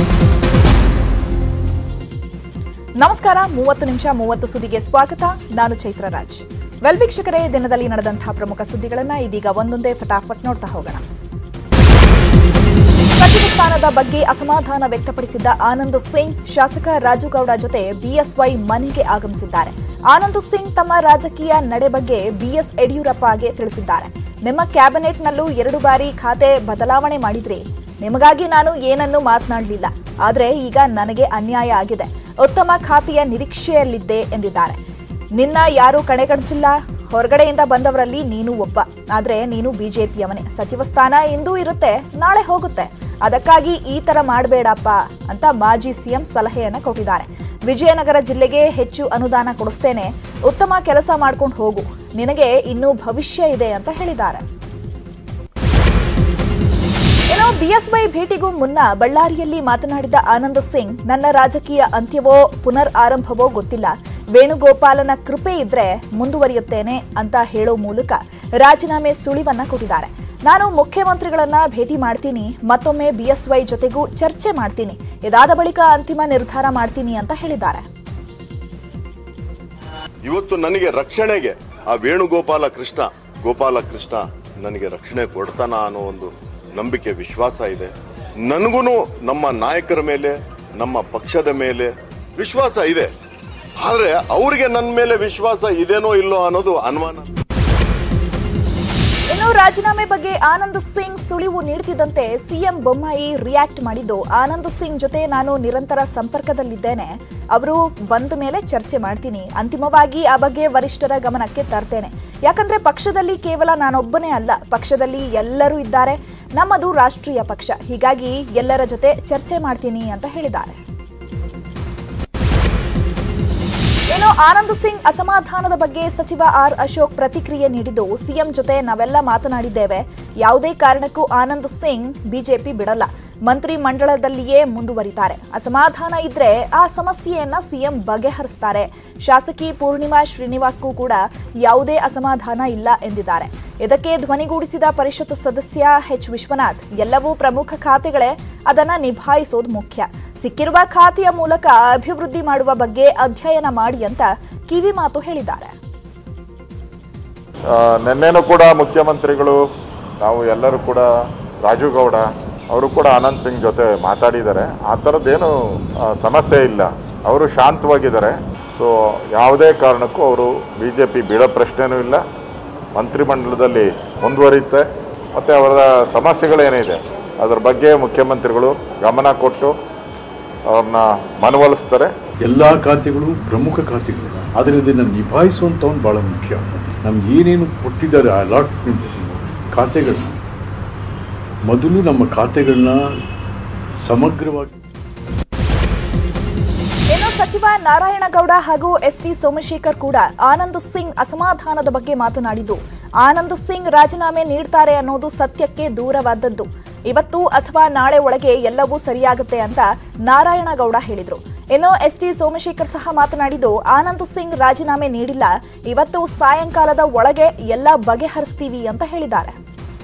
ನಮಸ್ಕಾರ ಮೂವತ್ತು ನಿಮಿಷ ಮೂವತ್ತು ಸುದ್ದಿಗೆ ಸ್ವಾಗತ ನಾನು ಚೈತ್ರ ರಾಜ್ ವೆಲ್ ವೀಕ್ಷಕರೇ ದಿನದಲ್ಲಿ ನಡೆದಂತಹ ಪ್ರಮುಖ ಸುದ್ದಿಗಳನ್ನ ಇದೀಗ ಒಂದೊಂದೇ ಫಟಾಫಟ್ ನೋಡ್ತಾ ಹೋಗೋಣ ಸಚಿವ ಸ್ಥಾನದ ಬಗ್ಗೆ ಅಸಮಾಧಾನ ವ್ಯಕ್ತಪಡಿಸಿದ್ದ ಆನಂದ್ ಸಿಂಗ್ ಶಾಸಕ ರಾಜುಗೌಡ ಜೊತೆ ಬಿಎಸ್ವೈ ಮನೆಗೆ ಆಗಮಿಸಿದ್ದಾರೆ ಆನಂದ್ ಸಿಂಗ್ ತಮ್ಮ ರಾಜಕೀಯ ನಡೆ ಬಗ್ಗೆ ಬಿಎಸ್ ಯಡಿಯೂರಪ್ಪಗೆ ತಿಳಿಸಿದ್ದಾರೆ ನಿಮ್ಮ ಕ್ಯಾಬಿನೆಟ್ನಲ್ಲೂ ಎರಡು ಬಾರಿ ಖಾತೆ ಬದಲಾವಣೆ ಮಾಡಿದ್ರಿ ನಿಮಗಾಗಿ ನಾನು ಏನನ್ನೂ ಮಾತನಾಡಲಿಲ್ಲ ಆದ್ರೆ ಈಗ ನನಗೆ ಅನ್ಯಾಯ ಆಗಿದೆ ಉತ್ತಮ ಖಾತೆಯ ನಿರೀಕ್ಷೆಯಲ್ಲಿದ್ದೆ ಎಂದಿದ್ದಾರೆ ನಿನ್ನ ಯಾರೂ ಕಡೆಗಣಿಸಿಲ್ಲ ಹೊರಗಡೆಯಿಂದ ಬಂದವರಲ್ಲಿ ನೀನು ಒಬ್ಬ ಆದ್ರೆ ನೀನು ಬಿಜೆಪಿಯವನೇ ಸಚಿವ ಸ್ಥಾನ ಇಂದೂ ಇರುತ್ತೆ ನಾಳೆ ಹೋಗುತ್ತೆ ಅದಕ್ಕಾಗಿ ಈ ತರ ಮಾಡಬೇಡಪ್ಪ ಅಂತ ಮಾಜಿ ಸಿಎಂ ಸಲಹೆಯನ್ನ ಕೊಟ್ಟಿದ್ದಾರೆ ವಿಜಯನಗರ ಜಿಲ್ಲೆಗೆ ಹೆಚ್ಚು ಅನುದಾನ ಕೊಡಿಸ್ತೇನೆ ಉತ್ತಮ ಕೆಲಸ ಮಾಡ್ಕೊಂಡು ಹೋಗು ನಿನಗೆ ಇನ್ನೂ ಭವಿಷ್ಯ ಇದೆ ಅಂತ ಹೇಳಿದ್ದಾರೆ ಏನೋ ಬಿಎಸ್ವೈ ಭೇಟಿಗೂ ಮುನ್ನ ಬಳ್ಳಾರಿಯಲ್ಲಿ ಮಾತನಾಡಿದ ಆನಂದ್ ಸಿಂಗ್ ನನ್ನ ರಾಜಕೀಯ ಅಂತ್ಯವೋ ಪುನರ್ ಆರಂಭವೋ ಗೊತ್ತಿಲ್ಲ ವೇಣುಗೋಪಾಲನ ಕೃಪೆ ಇದ್ರೆ ಮುಂದುವರಿಯುತ್ತೇನೆ ಅಂತ ಹೇಳೋ ಮೂಲಕ ರಾಜೀನಾಮೆ ಸುಳಿವನ್ನ ಕೊಟ್ಟಿದ್ದಾರೆ ನಾನು ಮುಖ್ಯಮಂತ್ರಿಗಳನ್ನ ಭೇಟಿ ಮಾಡ್ತೀನಿ ಮತ್ತೊಮ್ಮೆ ಬಿಎಸ್ವೈ ಜೊತೆಗೂ ಚರ್ಚೆ ಮಾಡ್ತೀನಿ ಇದಾದ ಬಳಿಕ ಅಂತಿಮ ನಿರ್ಧಾರ ಮಾಡ್ತೀನಿ ಅಂತ ಹೇಳಿದ್ದಾರೆ ಇವತ್ತು ನನಗೆ ರಕ್ಷಣೆಗೆ ಆ ವೇಣುಗೋಪಾಲ ಕೃಷ್ಣ ಗೋಪಾಲ ಕೃಷ್ಣ ನನಗೆ ರಕ್ಷಣೆ ಕೊಡ್ತಾನ ಅನ್ನೋ ಒಂದು ನಂಬಿಕೆ ವಿಶ್ವಾಸ ಇದೆ ನನಗೂ ನಮ್ಮ ನಾಯಕರ ಮೇಲೆ ನಮ್ಮ ಪಕ್ಷದ ಮೇಲೆ ವಿಶ್ವಾಸ ಇದೆ ಆದ್ರೆ ಅವರಿಗೆ ನನ್ನ ಮೇಲೆ ವಿಶ್ವಾಸ ಇದೇನೋ ಇಲ್ಲೋ ಅನ್ನೋದು ಅನುಮಾನ ಇನ್ನು ರಾಜೀನಾಮೆ ಬಗ್ಗೆ ಆನಂದ್ ಸಿಂಗ್ ಸುಳಿವು ನೀಡುತ್ತಿದ್ದಂತೆ ಸಿಎಂ ಬೊಮ್ಮಾಯಿ ರಿಯಾಕ್ಟ್ ಮಾಡಿದ್ದು ಆನಂದ್ ಸಿಂಗ್ ಜೊತೆ ನಾನು ನಿರಂತರ ಸಂಪರ್ಕದಲ್ಲಿದ್ದೇನೆ ಅವರು ಬಂದ ಮೇಲೆ ಚರ್ಚೆ ಮಾಡ್ತೀನಿ ಅಂತಿಮವಾಗಿ ಆ ಬಗ್ಗೆ ವರಿಷ್ಠರ ಗಮನಕ್ಕೆ ತರ್ತೇನೆ ಯಾಕಂದ್ರೆ ಪಕ್ಷದಲ್ಲಿ ಕೇವಲ ನಾನೊಬ್ಬನೇ ಅಲ್ಲ ಪಕ್ಷದಲ್ಲಿ ಎಲ್ಲರೂ ಇದ್ದಾರೆ ನಮ್ಮದು ರಾಷ್ಟ್ರೀಯ ಪಕ್ಷ ಹೀಗಾಗಿ ಎಲ್ಲರ ಜೊತೆ ಚರ್ಚೆ ಮಾಡ್ತೀನಿ ಅಂತ ಹೇಳಿದ್ದಾರೆ ಇನ್ನು ಆನಂದ್ ಸಿಂಗ್ ಅಸಮಾಧಾನದ ಬಗ್ಗೆ ಸಚಿವ ಆರ್ ಅಶೋಕ್ ಪ್ರತಿಕ್ರಿಯೆ ನೀಡಿದ್ದು ಸಿಎಂ ಜೊತೆ ನಾವೆಲ್ಲ ಮಾತನಾಡಿದ್ದೇವೆ ಯಾವುದೇ ಕಾರಣಕ್ಕೂ ಆನಂದ್ ಸಿಂಗ್ ಬಿಜೆಪಿ ಬಿಡಲ್ಲ ಮಂತ್ರಿ ಮಂಡಳದಲ್ಲಿಯೇ ಮುಂದುವರಿತಾರೆ ಅಸಮಾಧಾನ ಇದ್ರೆ ಆ ಸಮಸ್ಯೆಯನ್ನ ಸಿಎಂ ಬಗೆಹರಿಸ್ತಾರೆ ಶಾಸಕಿ ಪೂರ್ಣಿಮಾ ಶ್ರೀನಿವಾಸ್ಗೂ ಕೂಡ ಯಾವುದೇ ಅಸಮಾಧಾನ ಇಲ್ಲ ಎಂದಿದ್ದಾರೆ ಇದಕ್ಕೆ ಧ್ವನಿಗೂಡಿಸಿದ ಪರಿಷತ್ ಸದಸ್ಯ ಎಚ್ ವಿಶ್ವನಾಥ್ ಎಲ್ಲವೂ ಪ್ರಮುಖ ಖಾತೆಗಳೇ ಅದನ್ನ ನಿಭಾಯಿಸೋದು ಮುಖ್ಯ ಸಿಕ್ಕಿರುವ ಖಾತೆಯ ಮೂಲಕ ಅಭಿವೃದ್ಧಿ ಮಾಡುವ ಬಗ್ಗೆ ಅಧ್ಯಯನ ಮಾಡಿ ಅಂತ ಕಿವಿ ಮಾತು ಹೇಳಿದ್ದಾರೆ ಆ, ನಿನ್ನೆನೂ ಕೂಡ ಮುಖ್ಯಮಂತ್ರಿಗಳು ನಾವು ಎಲ್ಲರೂ ಕೂಡ ರಾಜು ಗೌಡ ಅವರು ಕೂಡ ಆನಂದ್ ಸಿಂಗ್ ಜೊತೆ ಮಾತಾಡಿದ್ದಾರೆ ಆ ಥರದ್ದೇನು ಆ, ಸಮಸ್ಯೆ ಇಲ್ಲ ಅವರು ಶಾಂತವಾಗಿದ್ದಾರೆ ಸೊ ಯಾವುದೇ ಕಾರಣಕ್ಕೂ ಅವರು ಬಿ ಜೆ ಪಿ ಬೀಳೋ ಪ್ರಶ್ನೆನೂ ಇಲ್ಲ ಮಂತ್ರಿಮಂಡಲದಲ್ಲಿ ಮುಂದುವರಿಯುತ್ತೆ ಮತ್ತು ಅವರ ಸಮಸ್ಯೆಗಳೇನಿದೆ ಅದರ ಬಗ್ಗೆ ಮುಖ್ಯಮಂತ್ರಿಗಳು ಗಮನ ಕೊಟ್ಟು ಅವ್ರನ್ನ ಮನವೊಲಿಸ್ತಾರೆ ಎಲ್ಲ ಖಾತೆಗಳು ಪ್ರಮುಖ ಖಾತೆಗಳು ಆದರೆ ಇದನ್ನು ನಿಭಾಯಿಸುವಂಥವ್ನು ಭಾಳ ಮುಖ್ಯ ನಮ್ಗೆ ಏನೇನು ಕೊಟ್ಟಿದ್ದಾರೆ ಅಲಾಟ್ಮೆಂಟ್ ಖಾತೆಗಳನ್ನ ಮೊದಲು ನಮ್ಮ ಖಾತೆಗಳನ್ನ ಸಮಗ್ರವಾಗಿ ಇನ್ನು ಸಚಿವ ನಾರಾಯಣಗೌಡ ಹಾಗೂ ಎಸ್ ಟಿ ಸೋಮಶೇಖರ್ ಕೂಡ ಆನಂದ್ ಸಿಂಗ್ ಅಸಮಾಧಾನದ ಬಗ್ಗೆ ಮಾತನಾಡಿದ್ದು ಆನಂದ್ ಸಿಂಗ್ ರಾಜೀನಾಮೆ ನೀಡ್ತಾರೆ ಅನ್ನೋದು ಸತ್ಯಕ್ಕೆ ದೂರವಾದದ್ದು ಇವತ್ತು ಅಥವಾ ನಾಳೆ ಒಳಗೆ ಎಲ್ಲವೂ ಸರಿಯಾಗುತ್ತೆ ಅಂತ ನಾರಾಯಣಗೌಡ ಹೇಳಿದ್ರು ಇನ್ನು ಎಸ್ ಟಿ ಸೋಮಶೇಖರ್ ಸಹ ಮಾತನಾಡಿದ್ದು ಆನಂದ್ ಸಿಂಗ್ ರಾಜೀನಾಮೆ ನೀಡಿಲ್ಲ ಇವತ್ತು ಸಾಯಂಕಾಲದ ಒಳಗೆ ಎಲ್ಲ ಬಗೆಹರಿಸ್ತೀವಿ ಅಂತ ಹೇಳಿದ್ದಾರೆ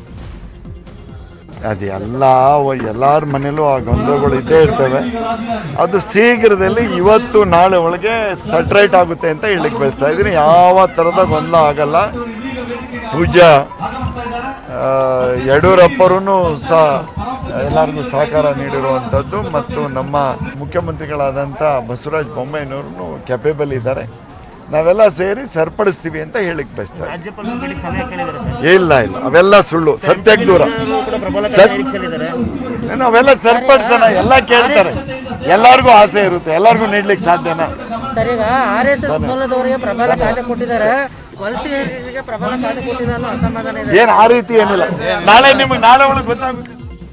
ಅದು ಎಲ್ಲ ಎಲ್ಲರ ಮನೇಲೂ ಆ ಗೊಂದಲಗಳು ಇದ್ದೇ ಇರ್ತವೆ ಅದು ಶೀಘ್ರದಲ್ಲಿ ಇವತ್ತು ನಾಳೆ ಒಳಗೆ ಸಟ್ರೈಟ್ ಆಗುತ್ತೆ ಅಂತ ಹೇಳಲಿಕ್ಕೆ ಬಯಸ್ತಾ ಇದ್ದೀನಿ ಯಾವ ಥರದ ಗೊಂದಲ ಆಗಲ್ಲ ಪೂಜಾ ಆ, ಯಡಿಯೂರಪ್ಪರೂ ಸಹ ಎಲ್ಲರಿಗೂ ಸಹಕಾರ ನೀಡಿರುವಂಥದ್ದು ಮತ್ತು ನಮ್ಮ ಮುಖ್ಯಮಂತ್ರಿಗಳಾದಂಥ ಬಸವರಾಜ ಬೊಮ್ಮಾಯಿನವ್ರೂ ಕೆಪೇಬಲ್ ಇದ್ದಾರೆ ನಾವೆಲ್ಲ ಸೇರಿ ಸರಿಪಡಿಸ್ತೀವಿ ಅಂತ ಹೇಳಿಕ್ ಬಯಸ್ತಾರೆ ರಾಜ್ಯಪಾಲರ ಬಳಿ ಸಲಹೆ ಕೇಳಿದ್ದಾರೆ ಸರ್. ಇಲ್ಲ ಇಲ್ಲ ಅವೆಲ್ಲ ಸುಳ್ಳು ಸತ್ಯಕ್ಕೆ ದೂರ ಎಲ್ಲರೂ ಕೂಡ ಪ್ರಬಲ ಸತ್- ನಿರೀಕ್ಷೆಯಲ್ಲಿದ್ದಾರೆ. ನಾವೆಲ್ಲ ಸರಿಪಡಿಸೋಣ ಎಲ್ಲ ಕೇಳ್ತಾರೆ ಎಲ್ಲರಿಗೂ ಆಸೆ ಇರುತ್ತೆ ಎಲ್ಲರಿಗೂ ನೀಡ್ಲಿಕ್ಕೆ ಸಾಧ್ಯನಾ ಸರ್ ಈಗ ಆರ್ ಎಸ್ ಎಸ್ ಮೂಲದವರಿಗೆ ಪ್ರಬಲ ಖಾತೆ ಕೊಟ್ಟಿದ್ದಾರೆ ವಲಸಿಗರಿಗೆ ಪ್ರಬಲ ಖಾತೆ ಕೊಟ್ಟಿದ್ದಾರೆ ಅನ್ನೋ ಅಸಮಾಧಾನ ಇದೆ ಏನ್ ಆ ರೀತಿ ಏನಿಲ್ಲ ನಾಳೆ ನಿಮಗೆ ನಾಳೆ ಒಳಗೆ ಗೊತ್ತಾಗುತ್ತೆ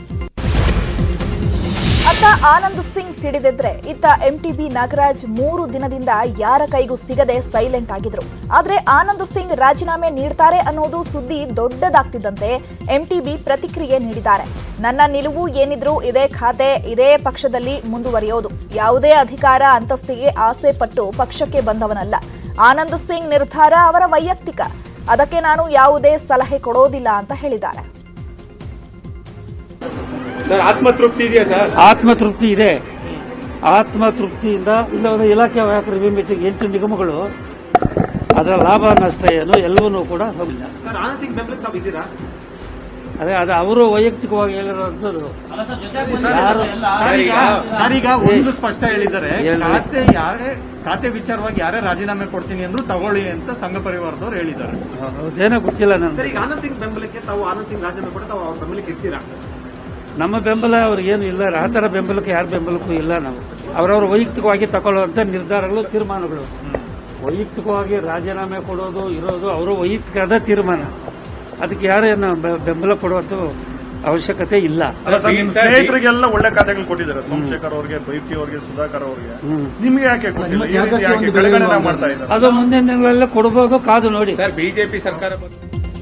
ಅತ್ತ ಆನಂದ್ ಸಿಂಗ್ ಸಿಡಿದಿದ್ರೆ ಇತ್ತ ಎಂಟಿಬಿ ನಾಗರಾಜ್ ಮೂರು ದಿನದಿಂದ ಯಾರ ಕೈಗೂ ಸಿಗದೆ ಸೈಲೆಂಟ್ ಆಗಿದ್ರು ಆದ್ರೆ ಆನಂದ್ ಸಿಂಗ್ ರಾಜೀನಾಮೆ ನೀಡ್ತಾರೆ ಅನ್ನೋದು ಸುದ್ದಿ ದೊಡ್ಡದಾಗ್ತಿದ್ದಂತೆ ಎಂಟಿಬಿ ಪ್ರತಿಕ್ರಿಯೆ ನೀಡಿದ್ದಾರೆ ನನ್ನ ನಿಲುವು ಏನಿದ್ರು ಇದೇ ಖಾತೆ ಇದೇ ಪಕ್ಷದಲ್ಲಿ ಮುಂದುವರಿಯೋದು ಯಾವುದೇ ಅಧಿಕಾರ ಅಂತಸ್ತಿಗೆ ಆಸೆ ಪಟ್ಟು ಪಕ್ಷಕ್ಕೆ ಬಂದವನಲ್ಲ ಆನಂದ್ ಸಿಂಗ್ ನಿರ್ಧಾರ ಅವರ ವೈಯಕ್ತಿಕ ಅದಕ್ಕೆ ನಾನು ಯಾವುದೇ ಸಲಹೆ ಕೊಡೋದಿಲ್ಲ ಅಂತ ಹೇಳಿದ್ದಾರೆ ಸರ್ ಆತ್ಮತೃಪ್ತಿ ಇದೆಯಾ ಸರ್ ಆತ್ಮತೃಪ್ತಿ ಇದೆ ಆತ್ಮತೃಪ್ತಿಯಿಂದ ಇಲ್ಲ ಒಂದು ಇಲಾಖೆ ವ್ಯಾಪಾರ ವಿಮೆ ಎಂಟು ನಿಗಮಗಳು ಅದರ ಲಾಭ ನಷ್ಟ ಏನು ಎಲ್ಲವನ್ನೂ ಕೂಡ ಹೋಗಿಲ್ಲ ಸರ್ ಆನಂದ್ ಸಿಂಗ್ ಬೆಂಬಲಕ್ಕೆ ತಾವು ಇದ್ದೀರಾ ಅದೇ ಅದು ಅವರು ವೈಯಕ್ತಿಕವಾಗಿ ಹೇಳಿರೋಂಥದ್ದು ಯಾರು ಸರ್, ಈಗ- ಸರ್ ಈಗ ಒಂದು ಸ್ಪಷ್ಟ ಹೇಳಿದ್ದಾರೆ ಹೇಳ್ರಿ. ಖಾತೆ ಯಾರೇ ಖಾತೆ ವಿಚಾರವಾಗಿ ಯಾರೇ ರಾಜೀನಾಮೆ ಕೊಡ್ತೀನಿ ಅಂದ್ರು ತಗೊಳ್ಳಿ ಅಂತ ಸಂಘ ಪರಿವಾರದವ್ರು ಹೇಳಿದ್ದಾರೆ ಅದೇನೋ ಗೊತ್ತಿಲ್ಲ ಸರ್ ನನಗೆ ಈಗ ಆನಂದ್ ಸಿಂಗ್ ಬೆಂಬಲಕ್ಕೆ ತಾವು ಆನಂದ್ ಸಿಂಗ್ ರಾಜೀನಾಮೆ ಕೊಟ್ಟು ತಾವು ಅವ್ರ ಬೆಂಬಲಕ್ಕೆ ಇರ್ತೀರಾ ನಮ್ಮ ಬೆಂಬಲ ಅವ್ರಿಗೇನು ಇಲ್ಲ ಆ ಥರ ಬೆಂಬಲಕ್ಕೆ ಯಾರ ಬೆಂಬಲಕ್ಕೂ ಇಲ್ಲ ನಾವು ಅವರವ್ರ ವೈಯಕ್ತಿಕವಾಗಿ ತಗೊಳ್ಳುವಂಥ ನಿರ್ಧಾರಗಳು ತೀರ್ಮಾನಗಳು ವೈಯಕ್ತಿಕವಾಗಿ ರಾಜೀನಾಮೆ ಕೊಡೋದು ಇರೋದು ಅವರು ವೈಯಕ್ತಿಕವಾದ ತೀರ್ಮಾನ ಅದಕ್ಕೆ ಯಾರೇನು ಬೆ- ಬೆಂಬಲ ಕೊಡುವಂಥ ಅವಶ್ಯಕತೆ ಇಲ್ಲ ಅಲ್ಲ ಸರ್ ನಿಮ್ ಸ್ನೇಹಿತರಿಗೆಲ್ಲ ಒಳ್ಳೆ ಖಾತೆಗಳು ಕೊಟ್ಟಿದ್ದಾರೆ ಸೋಮಶೇಖರ್ ಅವ್ರಿಗೆ ಬೈತಿ ಅವ್ರಿಗೆ ಸುಧಾಕರ್ ಅವ್ರಿಗೆ ನಿಮ್ಗೆ ಯಾಕೆ ಕೊಟ್ಟಿಲ್ಲ ಈ ರೀತಿ ಯಾಕೆ ಕಡೆಗಣನೆ ಮಾಡ್ತಾ ಇದ್ದಾರೆ ಅದು ಮುಂದಿನ ದಿನಗಳಲ್ಲಿ ಕೊಡಬಹುದು ಕಾದು ನೋಡಿ ಸರ್ ಬಿಜೆಪಿ ಸರ್ಕಾರ ಬಂದು-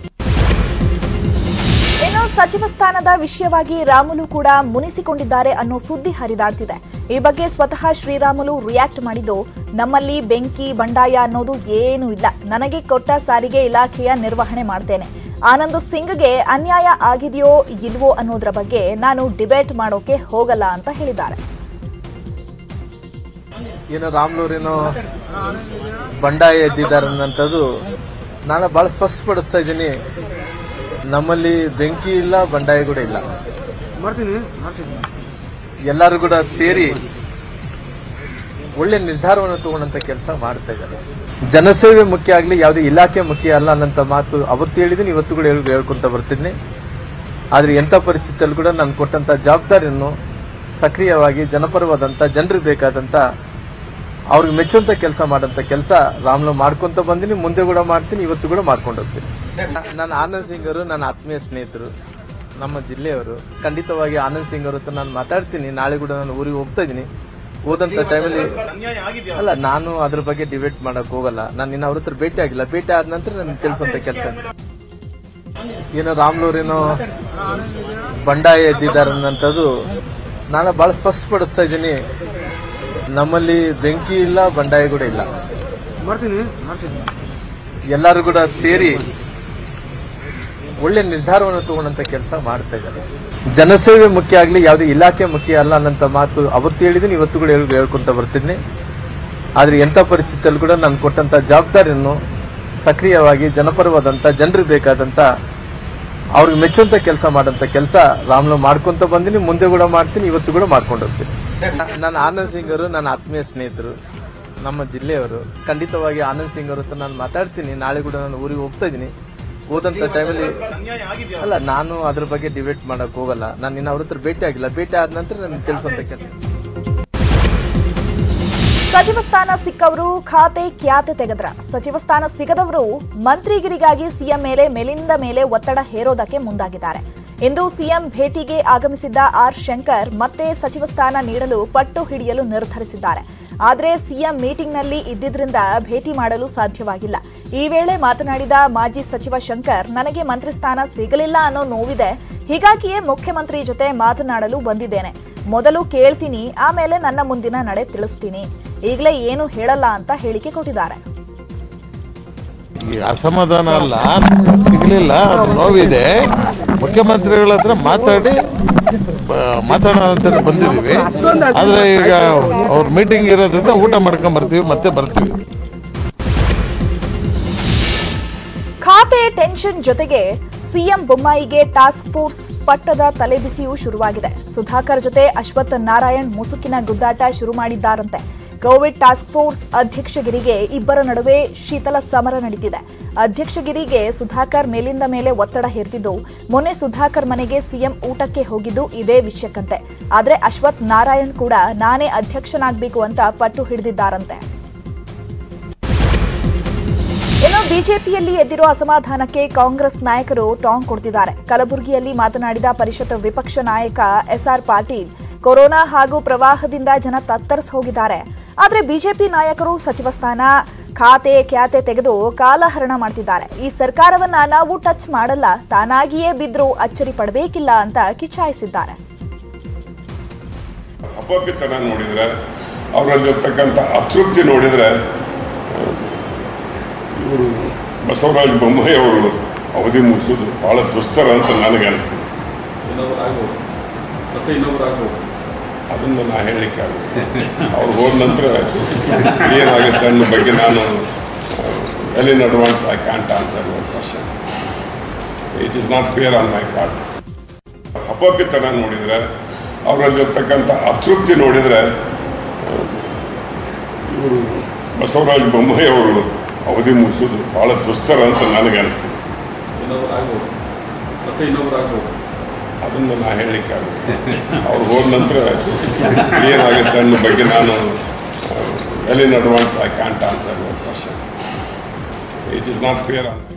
ಇನ್ನು ಸಚಿವ ಸ್ಥಾನದ ವಿಷಯವಾಗಿ ರಾಮುಲು ಕೂಡ ಮುನಿಸಿಕೊಂಡಿದ್ದಾರೆ ಅನ್ನೋ ಸುದ್ದಿ ಹರಿದಾಡ್ತಿದೆ ಈ ಬಗ್ಗೆ ಸ್ವತಃ ಶ್ರೀರಾಮುಲು ರಿಯಾಕ್ಟ್ ಮಾಡಿದ್ದು ನಮ್ಮಲ್ಲಿ ಬೆಂಕಿ ಬಂಡಾಯ ಅನ್ನೋದು ಏನೂ ಇಲ್ಲ ನನಗೆ ಕೊಟ್ಟ ಸಾರಿಗೆ ಇಲಾಖೆಯ ನಿರ್ವಹಣೆ ಮಾಡ್ತೇನೆ ಆನಂದ್ ಸಿಂಗ್ಗೆ ಅನ್ಯಾಯ ಆಗಿದೆಯೋ ಇಲ್ವೋ ಅನ್ನೋದ್ರ ಬಗ್ಗೆ ನಾನು ಡಿಬೇಟ್ ಮಾಡೋಕೆ ಹೋಗಲ್ಲ ಅಂತ ಹೇಳಿದ್ದಾರೆ ಏನೋ ರಾಮ್ಲೂರೇನೋ ಬಂಡಾಯ ಎದ್ದಿದ್ದಾರೆ ಅನ್ನೋಂಥದ್ದು ನಾನು ಭಾಳ ಸ್ಪಷ್ಟಪಡಿಸ್ತಾ ಇದ್ದೀನಿ ನಮ್ಮಲ್ಲಿ ಬೆಂಕಿ ಇಲ್ಲ ಬಂಡಾಯ ಕೂಡ ಇಲ್ಲ ಮಾಡ್ತೀನಿ ಮಾಡ್ತೀನಿ ಎಲ್ಲರೂ ಕೂಡ ಸೇರಿ ಒಳ್ಳೆ ನಿರ್ಧಾರವನ್ನು ತಗೊಂಡಂತ ಕೆಲಸ ಮಾಡ್ತಾ ಇದ್ದಾರೆ ಜನಸೇವೆ ಮುಖ್ಯ ಆಗಲಿ ಯಾವುದೇ ಇಲಾಖೆ ಮುಖ್ಯ ಅಲ್ಲ ಅನ್ನಂತ ಮಾತು ಅವತ್ತು ಹೇಳಿದ್ದೀನಿ ಇವತ್ತು ಕೂಡ ಹೇಳ್- ಹೇಳ್ಕೊಂತ ಬರ್ತೀನಿ ಆದ್ರೆ ಎಂಥ ಪರಿಸ್ಥಿತಿಯಲ್ಲಿ ಕೂಡ ನಾನು ಕೊಟ್ಟಂತ ಜವಾಬ್ದಾರಿಯನ್ನು ಸಕ್ರಿಯವಾಗಿ ಜನಪರವಾದಂತ ಜನರಿಗೆ ಬೇಕಾದಂತ ಅವ್ರಿಗೆ ಮೆಚ್ಚುವಂತ ಕೆಲಸ ಮಾಡಂತ ಕೆಲಸ ರಾಮ್ಲು ಮಾಡ್ಕೊಂತ ಬಂದಿನಿ ಮುಂದೆ ಕೂಡ ಮಾಡ್ತೀನಿ ಇವತ್ತು ಕೂಡ ಮಾಡ್ಕೊಂಡು ಹೋಗ್ತೀನಿ ನಾನು ಆನಂದ್ ಸಿಂಗ್ ಅವರು ನನ್ನ ಆತ್ಮೀಯ ಸ್ನೇಹಿತರು ನಮ್ಮ ಜಿಲ್ಲೆಯವರು ಖಂಡಿತವಾಗಿ ಆನಂದ್ ಸಿಂಗ್ ಅವ್ರ ಹತ್ರ ನಾನು ಮಾತಾಡ್ತೀನಿ ನಾಳೆ ಕೂಡ ನಾನು ಊರಿಗೆ ಹೋಗ್ತಾ ಇದ್ದೀನಿ ಹೋದಂತ ಟೈಮಲ್ಲಿ ಅಲ್ಲ ನಾನು ಅದ್ರ ಬಗ್ಗೆ ಡಿಬೇಟ್ ಮಾಡಕ್ ಹೋಗಲ್ಲ ನಾನು ಇನ್ನು ಅವ್ರ ಹತ್ರ ಭೇಟಿ ಆಗಿಲ್ಲ ಭೇಟಿ ಆದ ನಂತರ ನಾನು ತಿಳಿಸುವಂತ ಕೆಲಸ ಏನೋ ರಾಮ್ಲೂರೇನೋ ಬಂಡಾಯ ಎದ್ದಿದ್ದಾರೆ ಅನ್ನೋಂಥದ್ದು ನಾನು ಬಹಳ ಸ್ಪಷ್ಟಪಡಿಸ್ತಾ ಇದ್ದೀನಿ ನಮ್ಮಲ್ಲಿ ಬೆಂಕಿ ಇಲ್ಲ ಬಂಡಾಯ ಕೂಡ ಇಲ್ಲ ಮಾಡ್ತೀನಿ ಮಾಡ್ತೀನಿ ಎಲ್ಲರೂ ಕೂಡ ಸೇರಿ ಒಳ್ಳೆ ನಿರ್ಧಾರವನ್ನು ತಗೊಂಡಂತ ಕೆಲಸ ಮಾಡ್ತಾ ಇದ್ದಾರೆ ಜನಸೇವೆ ಮುಖ್ಯ ಆಗಲಿ ಯಾವುದೇ ಇಲಾಖೆ ಮುಖ್ಯ ಅಲ್ಲ ಅನ್ನಂತ ಮಾತು ಅವತ್ತು ಹೇಳಿದ್ದೀನಿ ಇವತ್ತು ಕೂಡ ಹೇಳ್- ಹೇಳ್ಕೊಂತ ಬರ್ತೀನಿ ಆದ್ರೆ ಎಂಥ ಪರಿಸ್ಥಿತಿಯಲ್ಲಿ ಕೂಡ ನಾನು ಕೊಟ್ಟಂತ ಜವಾಬ್ದಾರಿಯನ್ನು ಸಕ್ರಿಯವಾಗಿ ಜನಪರವಾದಂತ ಜನರಿಗೆ ಬೇಕಾದಂತ ಅವ್ರಿಗೆ ಮೆಚ್ಚುವಂತ ಕೆಲಸ ಮಾಡಂತ ಕೆಲಸ ರಾಮ್ಲು ಮಾಡ್ಕೊಂತ ಬಂದಿನಿ ಮುಂದೆ ಕೂಡ ಮಾಡ್ತೀನಿ ಇವತ್ತು ಕೂಡ ಮಾಡ್ಕೊಂಡು ಹೋಗ್ತೀನಿ ನಾನು ಆನಂದ್ ಸಿಂಗ್ ಅವರು ನನ್ನ ಆತ್ಮೀಯ ಸ್ನೇಹಿತರು ನಮ್ಮ ಜಿಲ್ಲೆಯವರು ಖಂಡಿತವಾಗಿ ಆನಂದ್ ಸಿಂಗ್ ಅವ್ರ ಹತ್ರ ನಾನು ಮಾತಾಡ್ತೀನಿ ನಾಳೆ ಕೂಡ ನಾನು ಊರಿಗೆ ಹೋಗ್ತಾ ಇದ್ದೀನಿ ಹೋದಂತ ಟೈಮಲ್ಲಿ ಅಲ್ಲ ನಾನು ಅದ್ರ ಬಗ್ಗೆ ಡಿಬೇಟ್ ಮಾಡಕ್ ಹೋಗಲ್ಲ ನಾನು ಇನ್ನು ಅವ್ರ ಹತ್ರ ಭೇಟಿ ಆಗಿಲ್ಲ ಭೇಟಿ ಆದ ನಂತರ ನಾನು ತಿಳಿಸುವಂತ ಕೆಲಸ ಸಚಿವ ಸ್ಥಾನ ಸಿಕ್ಕವರು ಖಾತೆ ಕ್ಯಾತೆ ತೆಗೆದ್ರ ಸಚಿವ ಸ್ಥಾನ ಸಿಗದವರು ಮಂತ್ರಿಗಿರಿಗಾಗಿ ಸಿಎಂ ಮೇಲೆ ಮೇಲಿಂದ ಮೇಲೆ ಒತ್ತಡ ಹೇರೋದಕ್ಕೆ ಮುಂದಾಗಿದ್ದಾರೆ ಇಂದು ಸಿಎಂ ಭೇಟಿಗೆ ಆಗಮಿಸಿದ್ದ ಆರ್ ಶಂಕರ್ ಮತ್ತೆ ಸಚಿವ ಸ್ಥಾನ ನೀಡಲು ಪಟ್ಟು ಹಿಡಿಯಲು ನಿರ್ಧರಿಸಿದ್ದಾರೆ ಆದರೆ ಸಿಎಂ ಮೀಟಿಂಗ್ನಲ್ಲಿ ಇದ್ದಿದ್ರಿಂದ ಭೇಟಿ ಮಾಡಲು ಸಾಧ್ಯವಾಗಿಲ್ಲ ಈ ವೇಳೆ ಮಾತನಾಡಿದ ಮಾಜಿ ಸಚಿವ ಶಂಕರ್ ನನಗೆ ಮಂತ್ರಿ ಸ್ಥಾನ ಸಿಗಲಿಲ್ಲ ಅನ್ನೋ ನೋವಿದೆ ಹೀಗಾಗಿಯೇ ಮುಖ್ಯಮಂತ್ರಿ ಜೊತೆ ಮಾತನಾಡಲು ಬಂದಿದ್ದೇನೆ ಮೊದಲು ಕೇಳ್ತೀನಿ ಆಮೇಲೆ ನನ್ನ ಮುಂದಿನ ನಡೆ ತಿಳಿಸ್ತೀನಿ ಈಗಲೇ ಏನು ಹೇಳಲ್ಲ ಅಂತ ಹೇಳಿಕೆ ಕೊಟ್ಟಿದ್ದಾರೆ ಈ ಅಸಮಾಧಾನ ಅಲ್ಲ ಸಿಗಲಿಲ್ಲ ಅದು ನೋವಿದೆ ಮುಖ್ಯಮಂತ್ರಿಗಳ ಹತ್ರ ಮಾತಾಡಿ ಆ, ಮಾತಾಡೋಣ ಅಂತ ಬಂದಿದ್ದೀವಿ ಆದರೆ ಈಗ ಅವ್ರ ಮೀಟಿಂಗ್ ಇರೋದ್ರಿಂದ ಊಟ ಮಾಡ್ಕೊಂಡ್ ಬರ್ತೀವಿ ಮತ್ತೆ ಬರ್ತೀವಿ ಖಾತೆ ಟೆನ್ಷನ್ ಜೊತೆಗೆ ಸಿಎಂ ಬೊಮ್ಮಾಯಿಗೆ ಟಾಸ್ಕ್ ಫೋರ್ಸ್ ಪಟ್ಟದ ತಲೆಬಿಸಿಯೂ ಶುರುವಾಗಿದೆ ಸುಧಾಕರ್ ಜೊತೆ ಅಶ್ವಥ್ ನಾರಾಯಣ್ ಮುಸುಕಿನ ಗುದ್ದಾಟ ಶುರು ಮಾಡಿದ್ದಾರಂತೆ ಕೋವಿಡ್ ಟಾಸ್ಕ್ ಫೋರ್ಸ್ ಅಧ್ಯಕ್ಷಗಿರಿಗೆ ಇಬ್ಬರ ನಡುವೆ ಶೀತಲ ಸಮರ ನಡೀತಿದೆ ಅಧ್ಯಕ್ಷಗಿರಿಗೆ ಸುಧಾಕರ್ ಮೇಲಿಂದ ಮೇಲೆ ಒತ್ತಡ ಹೇರ್ತಿದ್ದು ಮೊನ್ನೆ ಸುಧಾಕರ್ ಮನೆಗೆ ಸಿಎಂ ಊಟಕ್ಕೆ ಹೋಗಿದ್ದು ಇದೇ ವಿಷಯಕ್ಕಂತೆ ಆದ್ರೆ ಅಶ್ವಥ್ ನಾರಾಯಣ್ ಕೂಡ ನಾನೇ ಅಧ್ಯಕ್ಷನಾಗಬೇಕು ಅಂತ ಪಟ್ಟು ಹಿಡಿದಿದ್ದಾರಂತೆ ಇನ್ನು ಬಿಜೆಪಿಯಲ್ಲಿ ಎದ್ದಿರೋ ಅಸಮಾಧಾನಕ್ಕೆ ಕಾಂಗ್ರೆಸ್ ನಾಯಕರು ಟಾಂಗ್ ಕೊಡ್ತಿದ್ದಾರೆ ಕಲಬುರಗಿಯಲ್ಲಿ ಮಾತನಾಡಿದ ಪರಿಷತ್ ವಿಪಕ್ಷ ನಾಯಕ ಎಸ್ಆರ್ ಪಾಟೀಲ್ ಕೊರೋನಾ ಹಾಗೂ ಪ್ರವಾಹದಿಂದ ಜನ ತತ್ತರಿಸಿ ಹೋಗಿದ್ದಾರೆ ಆದರೆ ಬಿಜೆಪಿ ನಾಯಕರು ಸಚಿವ ಸ್ಥಾನ ಖಾತೆ ಖ್ಯಾತೆ ತೆಗೆದು ಕಾಲಹರಣ ಮಾಡ್ತಿದ್ದಾರೆ ಈ ಸರ್ಕಾರವನ್ನ ನಾವು ಟಚ್ ಮಾಡಲ್ಲ ತಾನಾಗಿಯೇ ಬಿದ್ರೂ ಅಚ್ಚರಿ ಪಡಬೇಕಿಲ್ಲ ಅಂತ ಕಿಚಾಯಿಸಿದ್ದಾರೆ ಅಪಪಿತನ ನೋಡಿದ್ರೆ ಅವರಲ್ಲಿರ್ತಕ್ಕಂಥ ಅತೃಪ್ತಿ ನೋಡಿದ್ರೆ ಇವರು ಬಸವರಾಜ ಬೊಮ್ಮಾಯಿ ಅವರು ಅವಧಿ ಮುಗಿಸೋದು ಬಹಳ ದುಸ್ತರ ಅಂತ ನನಗೆ ಅನಿಸ್ತಿದೆ ಮತ್ತೆ ಇನ್ನೊಬ್ಬರು ಅದನ್ನು ನಾ ಹೇಳಲಿಕ್ಕೆ ಅವ್ರು ಹೋದ ನಂತರ ಏನಾಗುತ್ತೆ ಅನ್ನೋ ಬಗ್ಗೆ ನಾನು well in advance I can't answer your question it is not fair on my part ಅಪಪಿತನ ನೋಡಿದರೆ ಅವರಲ್ಲಿರ್ತಕ್ಕಂಥ ಅತೃಪ್ತಿ ನೋಡಿದರೆ ಇವರು ಬಸವರಾಜ ಬೊಮ್ಮಾಯಿ ಅವರು ಅವಧಿ ಮುಗಿಸೋದು ಭಾಳ ದುಸ್ತರ ಅಂತ ನನಗೆ ಅನಿಸ್ತಿದೆ ಮತ್ತೆ ಇನ್ನೊಬ್ಬರು ಅದನ್ನು ನಾ ಹೇಳಲಿಕ್ಕೆ ಅವ್ರು ಹೋದ ನಂತರ ಏನಾಗುತ್ತೆ ಅನ್ನೋ ಬಗ್ಗೆ ನಾನು well in advance I can't answer your question it is not fair on